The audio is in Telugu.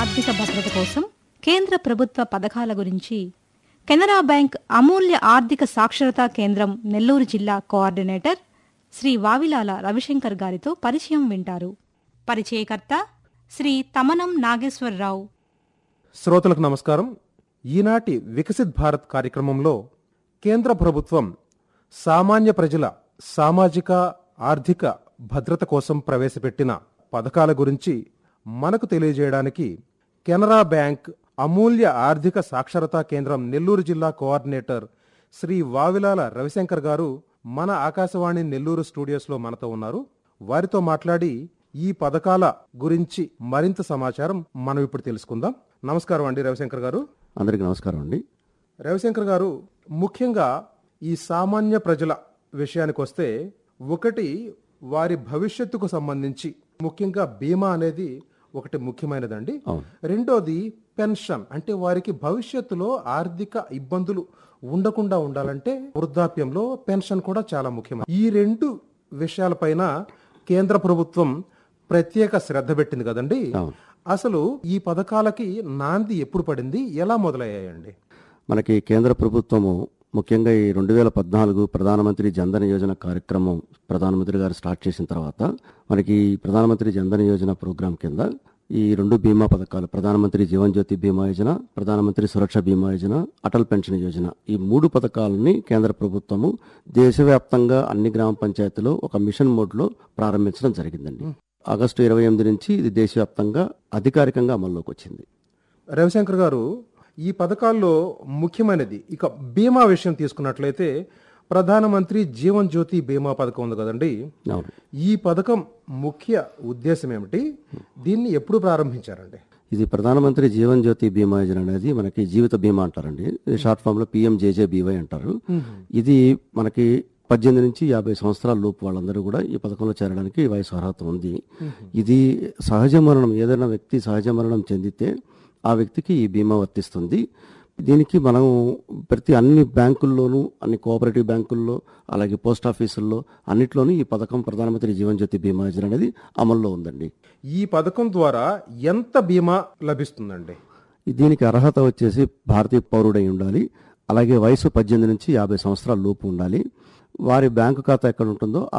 ఆర్థిక భద్రత కోసం కేంద్ర ప్రభుత్వ పథకాల గురించి కెనరా బ్యాంక్ అమూల్య ఆర్థిక సాక్షరతా కేంద్రం నెల్లూరు జిల్లా కోఆర్డినేటర్ శ్రీ వావిలాల రవిశంకర్ గారితో పరిచయం వింటారు పరిచయకర్త శ్రీ తమనం నాగేశ్వరరావు శ్రోతలకు నమస్కారం ఈనాటి వికసిత్ భారత్ కార్యక్రమంలో కేంద్ర ప్రభుత్వం సామాన్య ప్రజల సామాజిక ఆర్థిక భద్రత కోసం ప్రవేశపెట్టిన పథకాల గురించి మనకు తెలియజేయడానికి కెనరా బ్యాంక్ అమూల్య ఆర్థిక సాక్షరతా కేంద్రం నెల్లూరు జిల్లా కోఆర్డినేటర్ శ్రీ వావిలాల రవిశంకర్ గారు మన ఆకాశవాణి నెల్లూరు స్టూడియోస్లో మనతో ఉన్నారు వారితో మాట్లాడి ఈ పథకాల గురించి మరింత సమాచారం మనం ఇప్పుడు తెలుసుకుందాం నమస్కారం అండి రవిశంకర్ గారు అందరికీ నమస్కారం అండి రవిశంకర్ గారు ముఖ్యంగా ఈ సామాన్య ప్రజల విషయానికి వస్తే ఒకటి వారి భవిష్యత్తుకు సంబంధించి ముఖ్యంగా బీమా అనేది ఒకటి ముఖ్యమైనదండి అవును. రెండోది పెన్షన్ అంటే వారికి భవిష్యత్తులో ఆర్థిక ఇబ్బందులు ఉండకుండా ఉండాలంటే వృద్ధాప్యంలో పెన్షన్ కూడా చాలా ముఖ్యమైన ఈ రెండు విషయాలపైన కేంద్ర ప్రభుత్వం ప్రత్యేక శ్రద్ధ పెట్టింది కదండి అవును. అసలు ఈ పథకాలకి నాంది ఎప్పుడు పడింది ఎలా మొదలయ్యాయండి మనకి కేంద్ర ప్రభుత్వము ముఖ్యంగా ఈ రెండు వేల పద్నాలుగు ప్రధానమంత్రి జన్ధన్ యోజన కార్యక్రమం ప్రధానమంత్రి గారు స్టార్ట్ చేసిన తర్వాత మనకి ఈ ప్రధానమంత్రి జన్ధన్ యోజన ప్రోగ్రాం కింద ఈ రెండు బీమా పథకాలు ప్రధానమంత్రి జీవన్ జ్యోతి బీమా యోజన ప్రధానమంత్రి సురక్ష బీమా యోజన అటల్ పెన్షన్ యోజన ఈ మూడు పథకాలని కేంద్ర ప్రభుత్వము దేశవ్యాప్తంగా అన్ని గ్రామ పంచాయతీలో ఒక మిషన్ మోడ్లో ప్రారంభించడం జరిగిందండి ఆగస్టు ఇరవై ఎనిమిది నుంచి ఇది దేశవ్యాప్తంగా అధికారికంగా అమల్లోకి వచ్చింది రవిశంకర్ గారు ఈ పథకాల్లో ముఖ్యమైనది ఇక బీమా విషయం తీసుకున్నట్లయితే ప్రధానమంత్రి జీవన్ జ్యోతి బీమా పథకం ఉంది కదండి అవును ఈ పథకం ముఖ్య ఉద్దేశం ఏమిటి దీన్ని ఎప్పుడు ప్రారంభించారండి ఇది ప్రధానమంత్రి జీవన్ జ్యోతి బీమా యోజన అనేది మనకి జీవిత బీమా అంటారండి ఇది షార్ట్ ఫామ్ లో పిఎంజేజేబీవై అంటారు ఇది మనకి పద్దెనిమిది నుంచి యాభై సంవత్సరాల లోపు వాళ్ళందరూ కూడా ఈ పథకంలో చేరడానికి వయసు అర్హత ఉంది ఇది సహజ మరణం ఏదైనా వ్యక్తి సహజ మరణం చెందితే ఆ వ్యక్తికి ఈ బీమా వర్తిస్తుంది దీనికి మనం ప్రతి అన్ని బ్యాంకుల్లోనూ అన్ని కోఆపరేటివ్ బ్యాంకుల్లో అలాగే పోస్ట్ ఆఫీసుల్లో అన్నిట్లోనూ ఈ పథకం ప్రధానమంత్రి జీవన్ జ్యోతి బీమా యోజన అనేది అమల్లో ఉందండి ఈ పథకం ద్వారా ఎంత బీమా లభిస్తుందండి దీనికి అర్హత వచ్చేసి భారతీయ పౌరుడై ఉండాలి అలాగే వయసు పద్దెనిమిది నుంచి యాభై సంవత్సరాల లోపు ఉండాలి వారి బ్యాంకు ఖాతా ఎక్కడ ఉంటుందో